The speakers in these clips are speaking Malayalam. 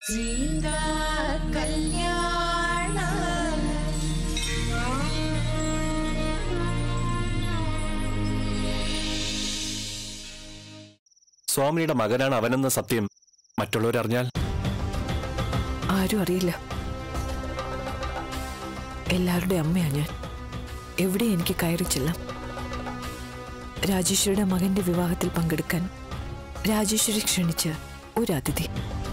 സീതാ കല്യാണ സ്വാമിയുടെ മകനാണ് അവനെന്ന സത്യം മറ്റുള്ളവരറിഞ്ഞാൽ ആരും അറിയില്ല എല്ലാവരുടെ അമ്മയാ ഞാൻ എവിടെ എനിക്ക് കയറി ചെല്ലാം രാജേശ്വരിയുടെ മകന്റെ വിവാഹത്തിൽ പങ്കെടുക്കാൻ രാജേശ്വരി ക്ഷണിച്ച ഒരു അതിഥി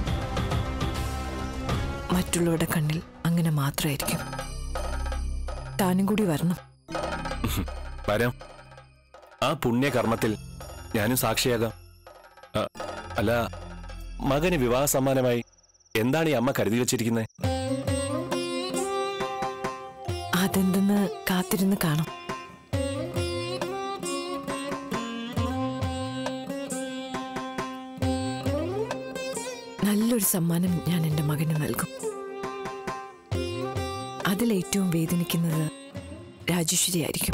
മറ്റുള്ളവരുടെ കണ്ണിൽ അങ്ങനെ മാത്രമായിരിക്കും താനും കൂടി വരണം വരാം ആ പുണ്യകർമ്മത്തിൽ ഞാനും സാക്ഷിയാകാം ആ, അല്ല മകന് വിവാഹ സമ്മാനമായി എന്താണ് ഈ അമ്മ കരുതി വച്ചിരിക്കുന്നത് അതെന്തെന്ന് കാത്തിരുന്ന് കാണാം നല്ലൊരു സമ്മാനം ഞാൻ എൻ്റെ മകന് നൽകും അതിലേറ്റവും വേദനിക്കുന്നത് രാജേശ്വരി ആയിരിക്കും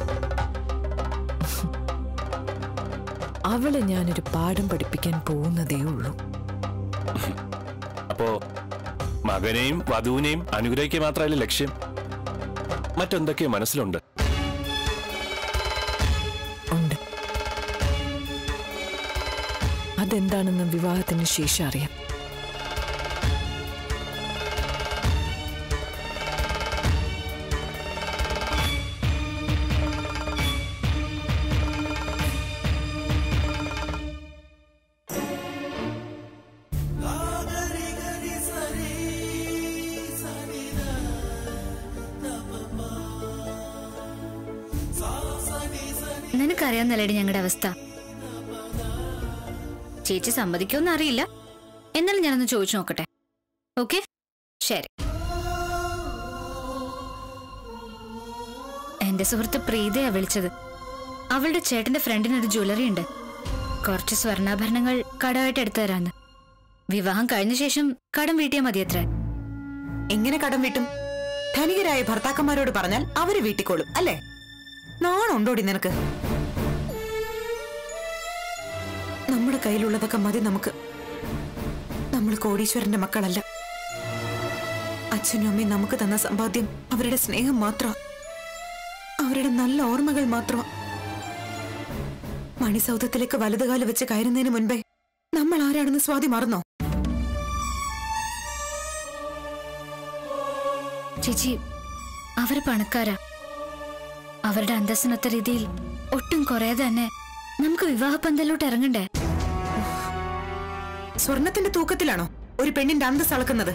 അവളെ ഞാനൊരു പാഠം പഠിപ്പിക്കാൻ പോകുന്നതേ ഉള്ളൂ അപ്പോ മകനെയും വധുവിനെയും അനുഗ്രഹിക്കുക മാത്രമല്ല ലക്ഷ്യം മറ്റെന്തൊക്കെയോ മനസ്സിലുണ്ട് ഉണ്ട് അതെന്താണെന്ന് വിവാഹത്തിന് ശേഷം അറിയാം നിനക്കറിയാന്നല്ലേടി ഞങ്ങളുടെ അവസ്ഥ ചേച്ചി സമ്മതിക്കുമെന്ന് അറിയില്ല എന്നാലും ഞാനൊന്ന് ചോദിച്ചു നോക്കട്ടെ ഓക്കെ ശരി എന്റെ സുഹൃത്ത് പ്രീതയാ വിളിച്ചത് അവളുടെ ചേട്ടന്റെ ഫ്രണ്ടിന് ഒരു ജ്വല്ലറി ഉണ്ട് കുറച്ച് സ്വർണ്ണാഭരണങ്ങൾ കടമായിട്ട് എടുത്തു തരാന്ന് വിവാഹം കഴിഞ്ഞ ശേഷം കടം വീട്ടിയാ മതിയത്രേ എങ്ങനെ കടം വീട്ടും ധനികരായ ഭർത്താക്കന്മാരോട് പറഞ്ഞാൽ അവര് വീട്ടിക്കോളും അല്ലേ നാണുണ്ടോടി നിനക്ക് നമ്മുടെ കയ്യിലുള്ളതൊക്കെ മതി നമുക്ക് നമ്മൾ കോടീശ്വരന്റെ മക്കളല്ല അച്ഛനും അമ്മയും നമുക്ക് തന്ന സമ്പാദ്യം അവരുടെ സ്നേഹം മാത്രം അവരുടെ നല്ല ഓർമ്മകൾ മാത്രം മണിസൗധത്തിലേക്ക് വലതുകാല് വെച്ച് കയറുന്നതിന് മുൻപേ നമ്മൾ ആരാണെന്ന് സ്വാതി മറന്നോ ചേച്ചി അവര് പണക്കാരാ അവരുടെ അന്തസ്സിനൊത്ത രീതിയിൽ ഒട്ടും കുറയാതെ തന്നെ നമുക്ക് വിവാഹ പന്തലോട്ട് ഇറങ്ങണ്ടേ സ്വർണത്തിന്റെ തൂക്കത്തിലാണോ ഒരു പെണ്ണിന്റെ അന്തസ് അളക്കുന്നത്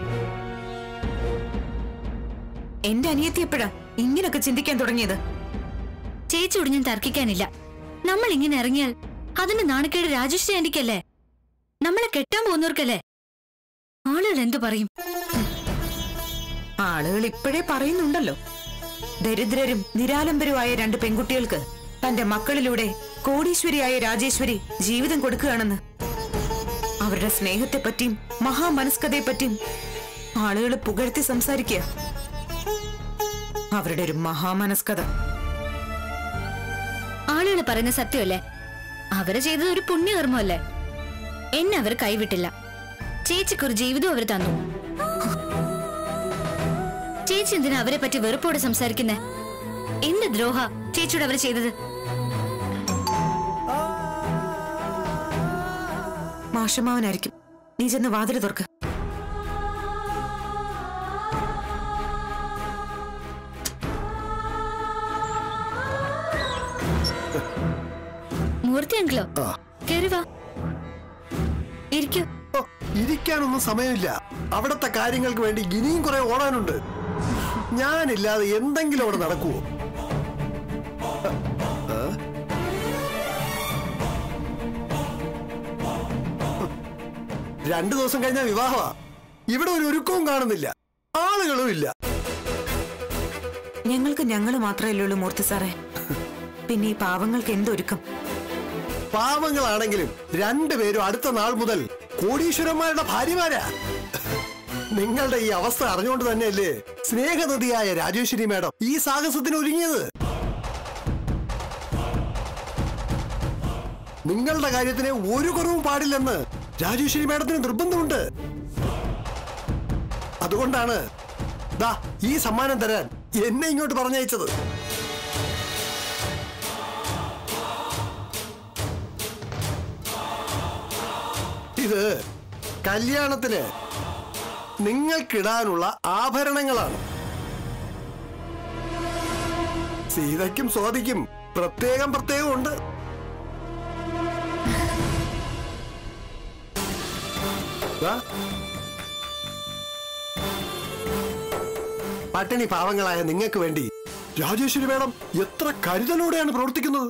എന്റെ അനിയത്തി എപ്പോഴാ ഇങ്ങനൊക്കെ ചിന്തിക്കാൻ തുടങ്ങിയത് ചേച്ചിയോട് ഞാൻ തർക്കിക്കാനില്ല നമ്മൾ ഇങ്ങനെ ഇറങ്ങിയാൽ അതിന്റെ നാണക്കേട് രാജേഷ് ആന്റിക്കല്ലേ നമ്മളെ കെട്ടാൻ പോകുന്നവർക്കല്ലേ ആളുകൾ എന്തു പറയും ആളുകൾ ഇപ്പോഴേ പറയുന്നുണ്ടല്ലോ ദരിദ്രരും നിരാലംബരുമായ രണ്ട് പെൺകുട്ടികൾക്ക് തന്റെ മക്കളിലൂടെ കോടീശ്വരിയായ രാജേശ്വരി ജീവിതം കൊടുക്കുകയാണെന്ന് അവരുടെ സ്നേഹത്തെപ്പറ്റിയും മഹാമനസ്കതയെപ്പറ്റിയും ആളുകൾ പുകഴ്ത്തി സംസാരിക്കുക അവരുടെ ഒരു മഹാമനസ്കത ആളുകൾ പറയുന്ന സത്യമല്ലേ അവര് ചെയ്തത് ഒരു പുണ്യകർമ്മമല്ലേ എന്നെ അവർ കൈവിട്ടില്ല ചേച്ചിക്കൊരു ജീവിതം അവർ തന്നു ചേച്ചി എന്തിനാ അവരെ പറ്റി വെറുപ്പോടെ സംസാരിക്കുന്നേ എന്ത് ദ്രോഹ ചേച്ചിയോട് അവർ ചെയ്തത് മാഷമാവനായിരിക്കും നീ ചെന്ന് വാതിൽ തുറക്ക് മൂർത്തി അങ്കിളോ കേറി വാ ഇരിക്കൂ ഓ, ഇരിക്കാനൊന്നും സമയമില്ല അവിടത്തെ കാര്യങ്ങൾക്ക് വേണ്ടി ഇനിയും കുറെ ഓടാനുണ്ട് ഞാനില്ലാതെ എന്തെങ്കിലും അവിടെ നടക്കുവോ ആ? രണ്ടു ദിവസം കഴിഞ്ഞ വിവാഹമാ ഇവിടെ ഒരു ഒരുക്കവും കാണുന്നില്ല ആളുകളും ഇല്ല ഞങ്ങൾക്ക് ഞങ്ങൾ മാത്രമല്ലേ ഉള്ളൂ മൂർത്തി സാറേ പിന്നെ ഈ പാവങ്ങൾക്ക് എന്തൊരുക്കം പാവങ്ങളാണെങ്കിലും രണ്ടുപേരും അടുത്ത നാൾ മുതൽ കോടീശ്വരന്മാരുടെ ഭാര്യമാരാ നിങ്ങളുടെ ഈ അവസ്ഥ അറിഞ്ഞുകൊണ്ട് തന്നെയല്ലേ സ്നേഹനദിയായ രാജേശ്വരി മാഡം ഈ സാഹസത്തിന് ഒരുങ്ങിയത് നിങ്ങളുടെ കാര്യത്തിന് ഒരു കുറവും പാടില്ലെന്ന് രാജേശ്വരി മാഡത്തിന് നിർബന്ധമുണ്ട് അതുകൊണ്ടാണ് ദാ ഈ സമ്മാനം തരാൻ എന്നെ ഇങ്ങോട്ട് പറഞ്ഞയച്ചത് ഇത് കല്യാണത്തിന് നിങ്ങൾക്കിടാനുള്ള ആഭരണങ്ങളാണ് സീതയ്ക്കും സ്വാതിക്കും പ്രത്യേകം പ്രത്യേകം ഉണ്ട് ദാ. പട്ടിണി പാവങ്ങളായ നിങ്ങൾക്ക് വേണ്ടി രാജേശ്വരി മേഡം എത്ര കരുതലോടെയാണ് പ്രവർത്തിക്കുന്നത്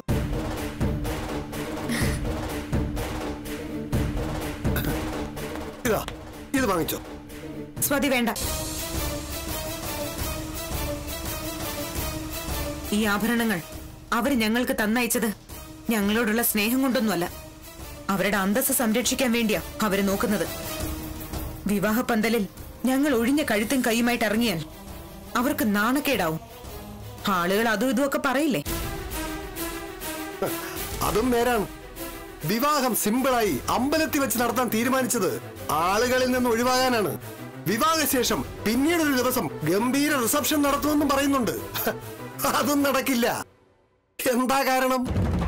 ഇതാ ഇത് വാങ്ങിച്ചോ സ്വാതി വേണ്ട ഈ ആഭരണങ്ങൾ അവര് ഞങ്ങൾക്ക് തന്നയച്ചത് ഞങ്ങളോടുള്ള സ്നേഹം കൊണ്ടൊന്നുമല്ല അവരുടെ അന്തസ് സംരക്ഷിക്കാൻ വേണ്ടിയാ അവര് നോക്കുന്നത് വിവാഹ പന്തലിൽ ഞങ്ങൾ ഒഴിഞ്ഞ കഴുത്തും കൈയുമായിട്ട് ഇറങ്ങിയാൽ അവർക്ക് നാണക്കേടാവും ആളുകൾ അതും ഇതുമൊക്കെ പറയില്ലേ അതും നേരാണ് വിവാഹം സിമ്പിളായി അമ്പലത്തിൽ വെച്ച് നടത്താൻ തീരുമാനിച്ചത് ആളുകളിൽ നിന്ന് ഒഴിവാകാനാണ് വിവാഹശേഷം പിന്നീട് ഒരു ദിവസം ഗംഭീര റിസപ്ഷൻ നടത്തുമെന്നും പറയുന്നുണ്ട് അതും നടക്കില്ല എന്താ കാരണം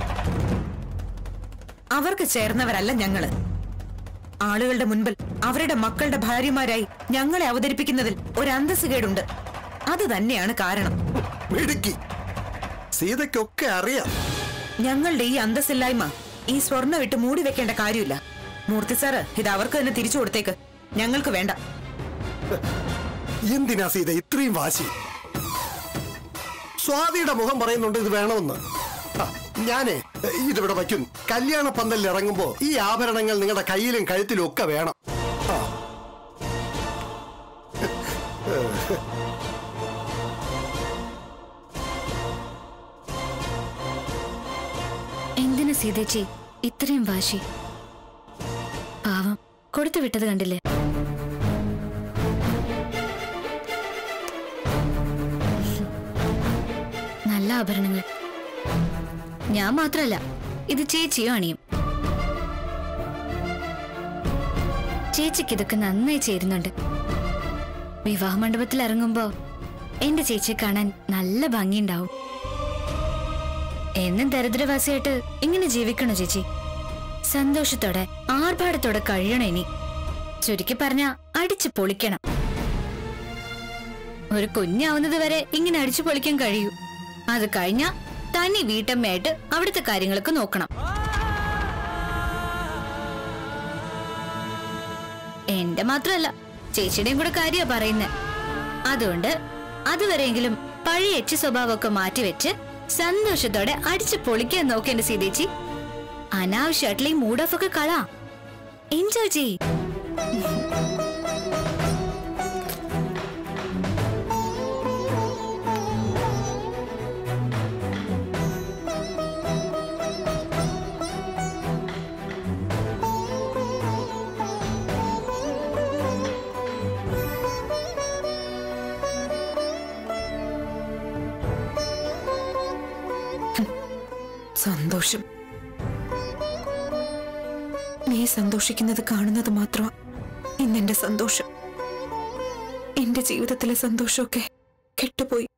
അവർക്ക് ചേർന്നവരല്ല ഞങ്ങള് ആളുകളുടെ മുൻപിൽ അവരുടെ മക്കളുടെ ഭാര്യമാരായി ഞങ്ങളെ അവതരിപ്പിക്കുന്നതിൽ ഒരു അന്തസ്സുകേടുണ്ട് അത് തന്നെയാണ് കാരണം മിടുക്കി സീതയ്ക്കൊക്കെ അറിയാം ഞങ്ങളുടെ ഈ അന്തസ്സില്ലായ്മ ഈ സ്വർണ്ണ വിട്ട് മൂടി വെക്കേണ്ട കാര്യമില്ല മൂർത്തി സാറ് ഇത് അവർക്ക് തന്നെ തിരിച്ചു കൊടുത്തേക്ക് ഞങ്ങൾക്ക് വേണ്ട എന്തിനാ സീത ഇത്രയും വാശി സ്വാതിയുടെ മുഖം പറയുന്നുണ്ട് ഇത് വേണമെന്ന് ആ, ഞാനേ ഇതിവിടെ വയ്ക്കും കല്യാണ പന്തലിൽ ഇറങ്ങുമ്പോ ഈ ആഭരണങ്ങൾ നിങ്ങളുടെ കയ്യിലും കഴുത്തിലും ഒക്കെ വേണം ആ. എന്തിനു സീതേച്ചി ഇത്രയും വാശി പാവം കൊടുത്തു വിട്ടത് കണ്ടില്ലേ നല്ല ആഭരണങ്ങൾ ഞാൻ മാത്രല്ല ഇത് ചേച്ചിയും അണിയും ചേച്ചിക്ക് ഇതൊക്കെ നന്നായി ചേരുന്നുണ്ട് വിവാഹ മണ്ഡപത്തിൽ ഇറങ്ങുമ്പോ എന്റെ ചേച്ചിയെ കാണാൻ നല്ല ഭംഗിയുണ്ടാവും എന്നും ദരിദ്രവാസിയായിട്ട് ഇങ്ങനെ ജീവിക്കണോ ചേച്ചി സന്തോഷത്തോടെ ആർഭാടത്തോടെ കഴിയണം ഇനി ചുരുക്കി പറഞ്ഞ അടിച്ചു പൊളിക്കണം ഒരു കുഞ്ഞാവുന്നത് വരെ ഇങ്ങനെ അടിച്ചു പൊളിക്കാൻ കഴിയൂ അത് കഴിഞ്ഞ തനി വീട്ടമ്മയായിട്ട് അവിടുത്തെ കാര്യങ്ങളൊക്കെ നോക്കണം എന്റെ മാത്രമല്ല ചേച്ചിയുടെയും കൂടെ കാര്യ പറയുന്നത് അതുകൊണ്ട് അതുവരെയെങ്കിലും പഴയ എച്ച് സ്വഭാവമൊക്കെ മാറ്റിവെച്ച് സന്തോഷത്തോടെ അടിച്ചു പൊളിക്കാൻ നോക്കി എന്റെ സീതേച്ചി അനാവശ്യമായിട്ടുള്ള ഈ മൂഡ് ഓഫ് ഒക്കെ കളാ എൻജോയ് ചെയ് സന്തോഷം നീ സന്തോഷിക്കുന്നത് കാണുന്നത് മാത്രമാ ഇന്നെന്റെ സന്തോഷം എന്റെ ജീവിതത്തിലെ സന്തോഷമൊക്കെ കെട്ടുപോയി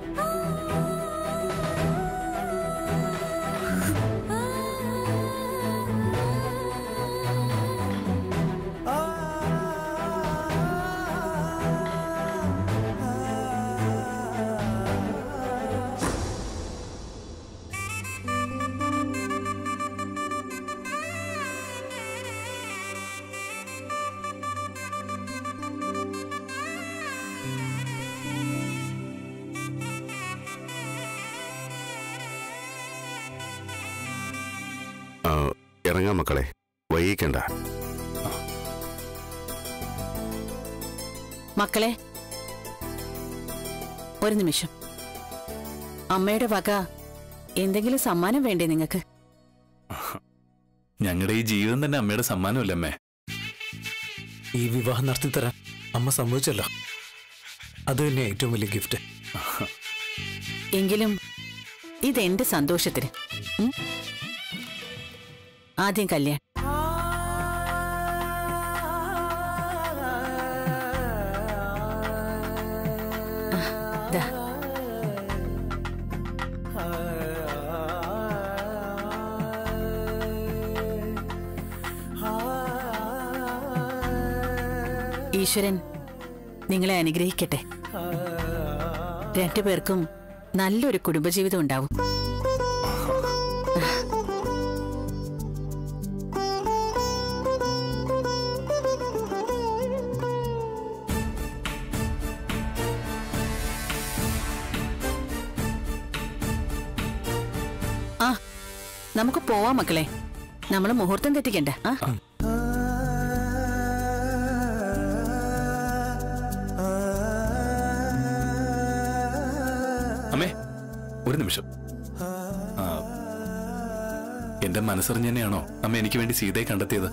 ആ, ഇറങ്ങാം മക്കളെ വൈകിക്കണ്ട മക്കളെ ഒരു നിമിഷം അമ്മയുടെ വക എന്തെങ്കിലും സമ്മാനം വേണ്ടേ നിങ്ങൾക്ക് ഞങ്ങളുടെ ഈ ജീവിതം തന്നെ അമ്മയുടെ സമ്മാനമല്ലേ അമ്മേ ഈ വിവാഹം നടത്തി തരാൻ അമ്മ സമ്മതിച്ചല്ലോ അത് തന്നെ ഏറ്റവും വലിയ ഗിഫ്റ്റ് എങ്കിലും ഇതെന്റെ സന്തോഷത്തിന് ഉം? ആദ്യം കല്യാൺ ഈശ്വരൻ നിങ്ങളെ അനുഗ്രഹിക്കട്ടെ രണ്ടുപേർക്കും നല്ലൊരു കുടുംബജീവിതം ഉണ്ടാവും ആ നമുക്ക് പോവാം മക്കളെ നമ്മൾ മുഹൂർത്തം തെറ്റിക്കണ്ട ആ അമ്മേ ഒരു നിമിഷം ആ, എന്റെ മനസ്സറിഞ്ഞ് തന്നെയാണോ അമ്മ എനിക്ക് വേണ്ടി സീതയെ കണ്ടെത്തിയത്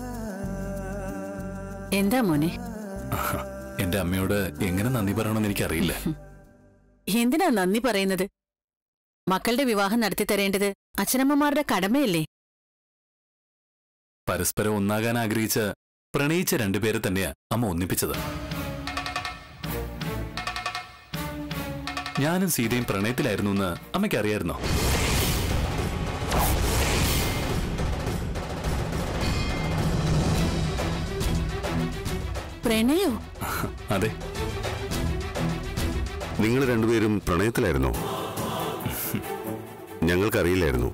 എന്താ മോനെ എന്റെ അമ്മയോട് എങ്ങനെ നന്ദി പറയണമെന്ന് എനിക്കറിയില്ല എന്തിനാ നന്ദി പറയുന്നത് മക്കളുടെ വിവാഹം നടത്തി തരേണ്ടത് അച്ഛനമ്മമാരുടെ കടമയല്ലേ പരസ്പരം ഒന്നാകാൻ ആഗ്രഹിച്ച പ്രണയിച്ച രണ്ടുപേരെ തന്നെയാ അമ്മ ഒന്നിപ്പിച്ചത് ഞാനും സീതയും പ്രണയത്തിലായിരുന്നു എന്ന് അമ്മയ്ക്ക് അറിയായിരുന്നോ പ്രണയോ അതെ നിങ്ങൾ രണ്ടുപേരും പ്രണയത്തിലായിരുന്നോ ഞങ്ങൾക്കറിയില്ലായിരുന്നു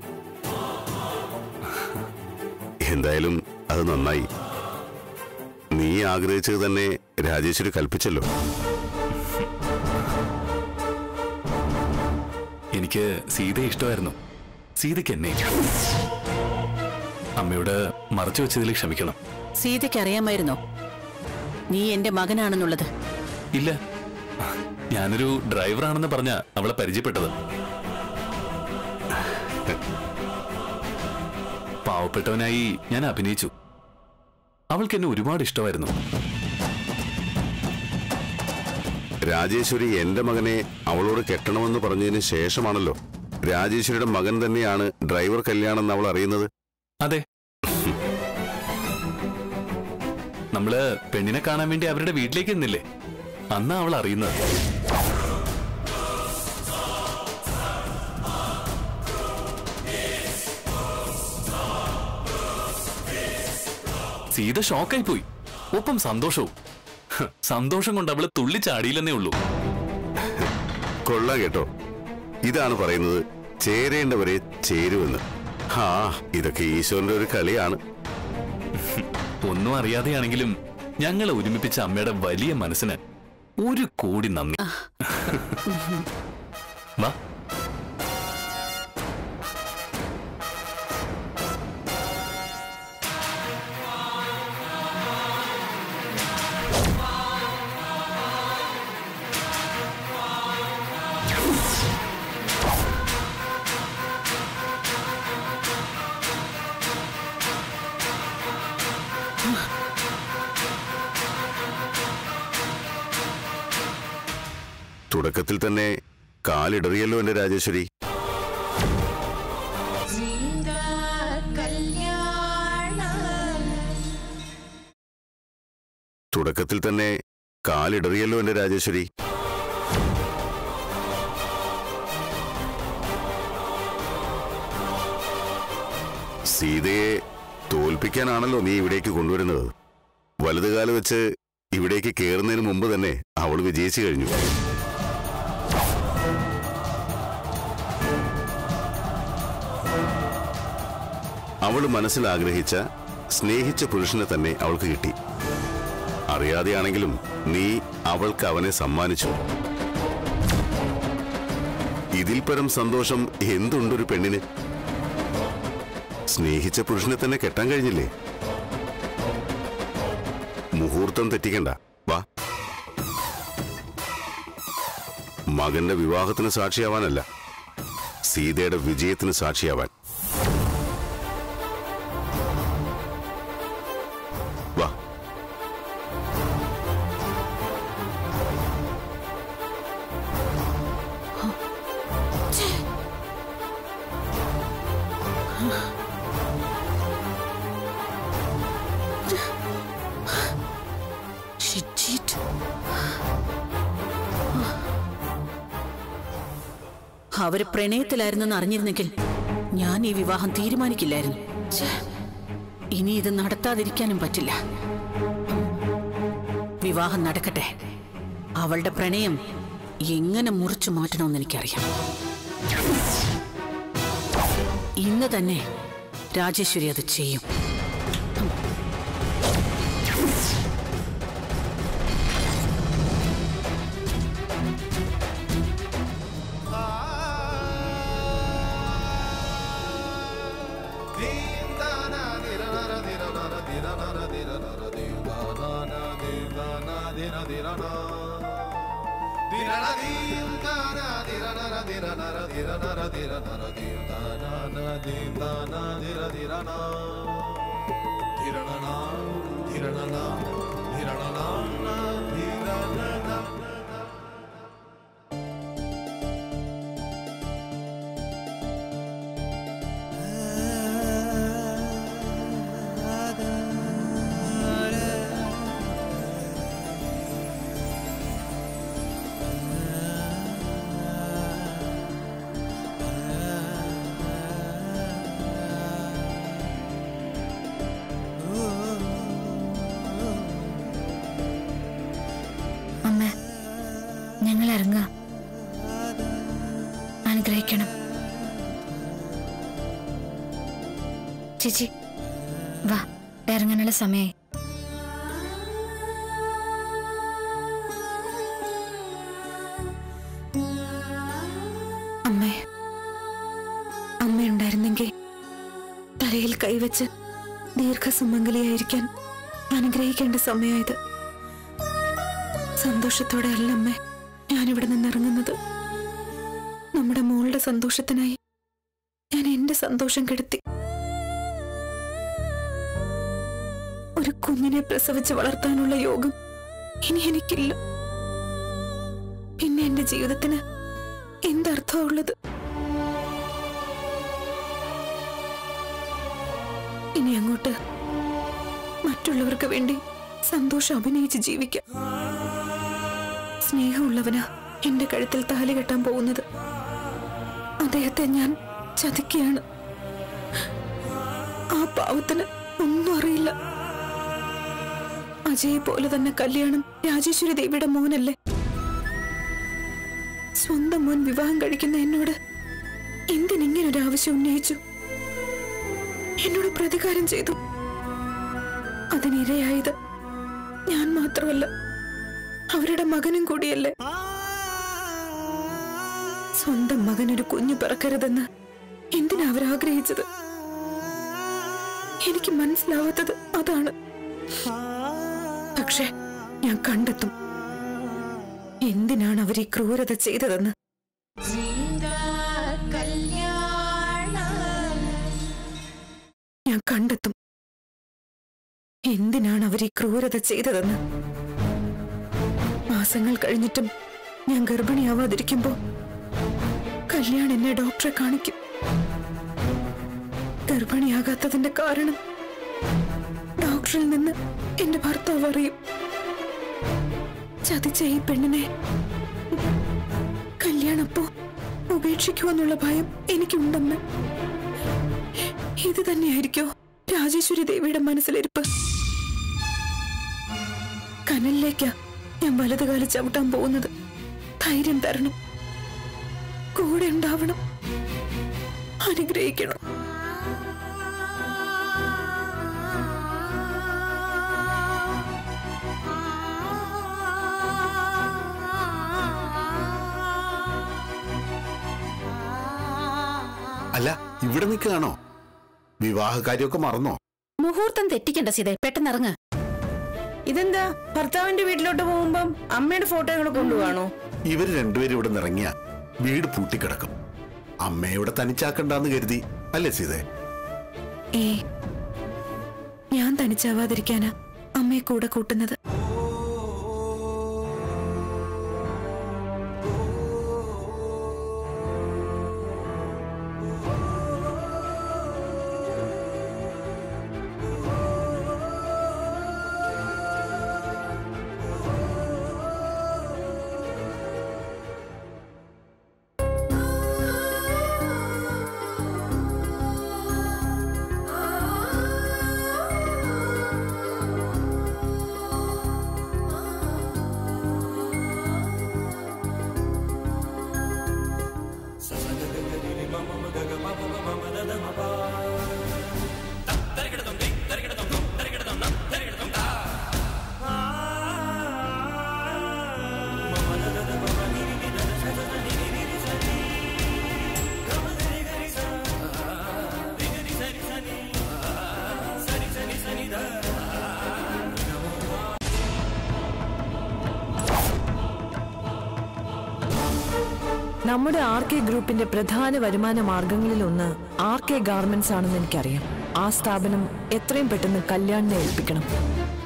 എന്തായാലും അത് നന്നായി നീ ആഗ്രഹിച്ചത് തന്നെ രാജേശ്വരി കൽപ്പിച്ചല്ലോ എനിക്ക് സീതയെ ഇഷ്ടമായിരുന്നു സീതയ്ക്ക് എന്നെ അമ്മയോട് മറച്ചു വെച്ചതിൽ ക്ഷമിക്കണം സീതയ്ക്ക് അറിയാമായിരുന്നോ നീ എന്റെ മകനാണെന്നുള്ളത് ഇല്ല ഞാനൊരു ഡ്രൈവറാണെന്ന് പറഞ്ഞ അവളെ പരിചയപ്പെട്ടത് പാവപ്പെട്ടവനായി ഞാൻ അഭിനയിച്ചു അവൾക്ക് എന്നെ ഒരുപാട് ഇഷ്ടമായിരുന്നു രാജേശ്വരി എന്റെ മകനെ അവളോട് കെട്ടണമെന്ന് പറഞ്ഞതിന് ശേഷമാണല്ലോ രാജേശ്വരിയുടെ മകൻ തന്നെയാണ് ഡ്രൈവർ കല്യാണം എന്ന് അവൾ അറിയുന്നത് അതെ നമ്മള് പെണ്ണിനെ കാണാൻ വേണ്ടി അവരുടെ വീട്ടിലേക്ക് നിന്നില്ലേ അന്നാ അവൾ അറിയുന്നത് സീത ഷോക്കായി പോയി ഒപ്പം സന്തോഷവും ഹ്, സന്തോഷം കൊണ്ട് അവള് തുള്ളിച്ചാടിയില്ലെന്നേ ഉള്ളൂ കൊള്ളാം കേട്ടോ ഇതാണ് പറയുന്നത് ചേരേണ്ടവരെ ചേരുമെന്ന് ഹാ ഇതൊക്കെ ഈശ്വരന്റെ ഒരു കളിയാണ് ഒന്നും അറിയാതെയാണെങ്കിലും ഞങ്ങളെ ഒരുമിപ്പിച്ച അമ്മയുടെ വലിയ മനസ്സിന് ഒരു കോടി നന്ദി വാ തുടക്കത്തിൽ തന്നെ കാലിടറിയല്ലോ എന്റെ രാജേശ്വരി തുടക്കത്തിൽ തന്നെ കാലിടറിയല്ലോ എന്റെ രാജേശ്വരി സീതയെ തോൽപ്പിക്കാനാണല്ലോ നീ ഇവിടേക്ക് കൊണ്ടുവരുന്നത് വലതുകാലം വെച്ച് ഇവിടേക്ക് കയറുന്നതിന് മുമ്പ് തന്നെ അവൾ വിജയിച്ചു കഴിഞ്ഞു അവൾ മനസ്സിൽ ആഗ്രഹിച്ച സ്നേഹിച്ച പുരുഷനെ തന്നെ അവൾക്ക് കിട്ടി അറിയാതെയാണെങ്കിലും നീ അവൾക്ക് അവനെ സമ്മാനിച്ചു ഇതിൽ പരം സന്തോഷം എന്തുണ്ടൊരു പെണ്ണിന് സ്നേഹിച്ച പുരുഷനെ തന്നെ കെട്ടാൻ കഴിഞ്ഞില്ലേ മുഹൂർത്തം തെറ്റിക്കണ്ട വാ മകന്റെ വിവാഹത്തിന് സാക്ഷിയാവാനല്ല സീതയുടെ വിജയത്തിന് സാക്ഷിയാവാൻ വാ അവര് പ്രണയത്തിലായിരുന്നെന്ന് അറിഞ്ഞിരുന്നെങ്കിൽ ഞാൻ ഈ വിവാഹം തീരുമാനിക്കില്ലായിരുന്നു ഛേ, ഇനി ഇത് നടത്താതിരിക്കാനും പറ്റില്ല വിവാഹം നടക്കട്ടെ അവളുടെ പ്രണയം എങ്ങനെ മുറിച്ചു മാറ്റണമെന്ന് എനിക്കറിയാം ഇന്ന് തന്നെ രാജേശ്വരി അത് ചെയ്യും അമ്മ ഞങ്ങൾ ഇറങ്ങാം അനുഗ്രഹിക്കണം ചേച്ചി വാ ഇറങ്ങാനുള്ള സമയായി അമ്മേ അമ്മയുണ്ടായിരുന്നെങ്കിൽ തലയിൽ കൈവച്ച് ദീർഘസുമംഗലിയായിരിക്കാൻ അനുഗ്രഹിക്കേണ്ട സമയമായത് സന്തോഷത്തോടെ അല്ല അമ്മേ ഞാനിവിടെ നിന്നിറങ്ങുന്നത് നമ്മുടെ മോളുടെ സന്തോഷത്തിനായി ഞാൻ എന്റെ സന്തോഷം കെടുത്തി ഒരു കുഞ്ഞിനെ പ്രസവിച്ച് വളർത്താനുള്ള യോഗം ഇനി എനിക്കില്ല പിന്നെ എന്റെ ജീവിതത്തിന് എന്തർത്ഥമുള്ളത് ഇനി അങ്ങോട്ട് മറ്റുള്ളവർക്ക് വേണ്ടി സന്തോഷം അഭിനയിച്ച് ജീവിക്കാം സ്നേഹമുള്ളവനാ എന്റെ കഴുത്തിൽ താലി കെട്ടാൻ പോകുന്നത് അദ്ദേഹത്തെ ഞാൻ ചതിക്കുകയാണ് ആ പാവത്തിന് ഒന്നും അറിയില്ല അജയെ പോലെ തന്നെ കല്യാണം രാജേശ്വരി ദേവിയുടെ മോനല്ലേ സ്വന്തം മോൻ വിവാഹം കഴിക്കുന്ന എന്നോട് എന്തിനിങ്ങനൊരു ആവശ്യം ഉന്നയിച്ചു എന്നോട് പ്രതികാരം ചെയ്തു അതിനിരയായത് ഞാൻ മാത്രമല്ല അവരുടെ മകനും കൂടിയല്ലേ സ്വന്തം മകനൊരു കുഞ്ഞു പിറക്കരുതെന്ന് എന്തിനാ അവരാഗ്രഹിച്ചത് എനിക്ക് മനസ്സിലാവാത്തത് അതാണ് പക്ഷെ ഞാൻ കണ്ടെത്തും എന്തിനാണ് അവർ ഈ ക്രൂരത ചെയ്തതെന്ന് ഞാൻ കണ്ടെത്തും എന്തിനാണ് അവർ ഈ ക്രൂരത ചെയ്തതെന്ന് മാസങ്ങൾ കഴിഞ്ഞിട്ടും ഞാൻ ഗർഭിണിയാവാതിരിക്കുമ്പോ കല്യാൺ എന്നെ ഡോക്ടറെ കാണിക്കും ഗർഭിണിയാകാത്തതിന്റെ കാരണം ഡോക്ടറിൽ നിന്ന് എന്റെ ഭർത്താവ് അറിയും ചതിച്ച ഈ പെണ്ണിനെ കല്യാണപ്പോ ഉപേക്ഷിക്കുമെന്നുള്ള ഭയം എനിക്കുണ്ടെന്ന് ഇത് തന്നെയായിരിക്കോ രാജേശ്വരി ദേവിയുടെ മനസ്സിലിരിപ്പ് കനലിലേക്കാ ഞാൻ വലതുകാലം ചവിട്ടാൻ പോകുന്നത് ധൈര്യം തരണം കൂടെ ഉണ്ടാവണം അനുഗ്രഹിക്കണം അല്ല ഇവിടെ നിൽക്കുകയാണോ വിവാഹ കാര്യമൊക്കെ മറന്നോ മുഹൂർത്തം തെറ്റിക്കണ്ട സീതേ പെട്ടെന്ന് ഇറങ്ങ് ഇതെന്താ ഭർത്താവിന്റെ വീട്ടിലോട്ട് പോകുമ്പം അമ്മയുടെ ഫോട്ടോകൾ കൊണ്ടുപോവാണോ ഇവർ രണ്ടുപേരും ഇവിടെ നിറങ്ങിയ വീട് പൂട്ടിക്കിടക്കും അമ്മയുടെ തനിച്ചാക്കണ്ടെന്ന് കരുതി അല്ലേ സീതേ ഏ ഞാൻ തനിച്ചാവാതിരിക്കാനാ അമ്മയെ കൂടെ കൂട്ടുന്നത് നമ്മുടെ ആർ കെ ഗ്രൂപ്പിന്റെ പ്രധാന വരുമാന മാർഗങ്ങളിലൊന്ന് ആർ കെ ഗാർമെന്റ്സ് ആണെന്ന് എനിക്കറിയാം ആ സ്ഥാപനം എത്രയും പെട്ടെന്ന് കല്യാണിനെ ഏൽപ്പിക്കണം